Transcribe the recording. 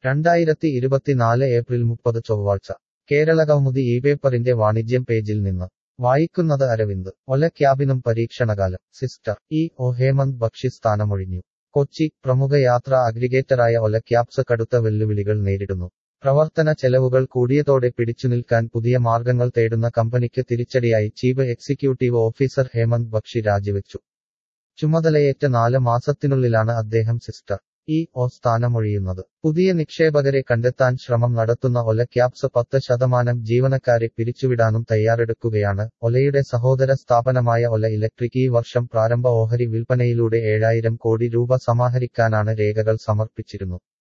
രണ്ടായിരത്തി ഇരുപത്തിനാല് ഏപ്രിൽ മുപ്പത് ചൊവ്വാഴ്ച കേരളകൗമുദി ഈ പേപ്പറിന്റെ വാണിജ്യം പേജിൽ നിന്ന് വായിക്കുന്നത് അരവിന്ദ് ഒല ക്യാബിനും പരീക്ഷണകാലം സിസ്റ്റർ ഇ ഒ ഹേമന്ത് ബക്ഷി സ്ഥാനമൊഴിഞ്ഞു കൊച്ചി പ്രമുഖ യാത്രാ അഗ്രിഗേറ്ററായ ഒല ക്യാബ്സ് കടുത്ത വെല്ലുവിളികൾ നേരിടുന്നു പ്രവർത്തന ചെലവുകൾ കൂടിയതോടെ പിടിച്ചുനിൽക്കാൻ പുതിയ മാർഗങ്ങൾ തേടുന്ന കമ്പനിക്ക് തിരിച്ചടിയായി chief executive officer Hemant Bakshi രാജിവെച്ചു ചുമതലയേറ്റ നാല് മാസത്തിനുള്ളിലാണ് അദ്ദേഹം സിസ്റ്റർ ഇ ഒ സ്ഥാനമൊഴിയുന്നത് പുതിയ നിക്ഷേപകരെ കണ്ടെത്താൻ ശ്രമം നടത്തുന്ന ഒല ക്യാബ്സ് പത്ത് ശതമാനം ജീവനക്കാരെ പിരിച്ചുവിടാനും തയ്യാറെടുക്കുകയാണ് ഒലയുടെ സഹോദര സ്ഥാപനമായ ഒല ഇലക്ട്രിക് ഈ വർഷം പ്രാരംഭ ഓഹരി വിൽപ്പനയിലൂടെ ഏഴായിരം കോടി രൂപ സമാഹരിക്കാനാണ് രേഖകൾ സമർപ്പിച്ചിരുന്നു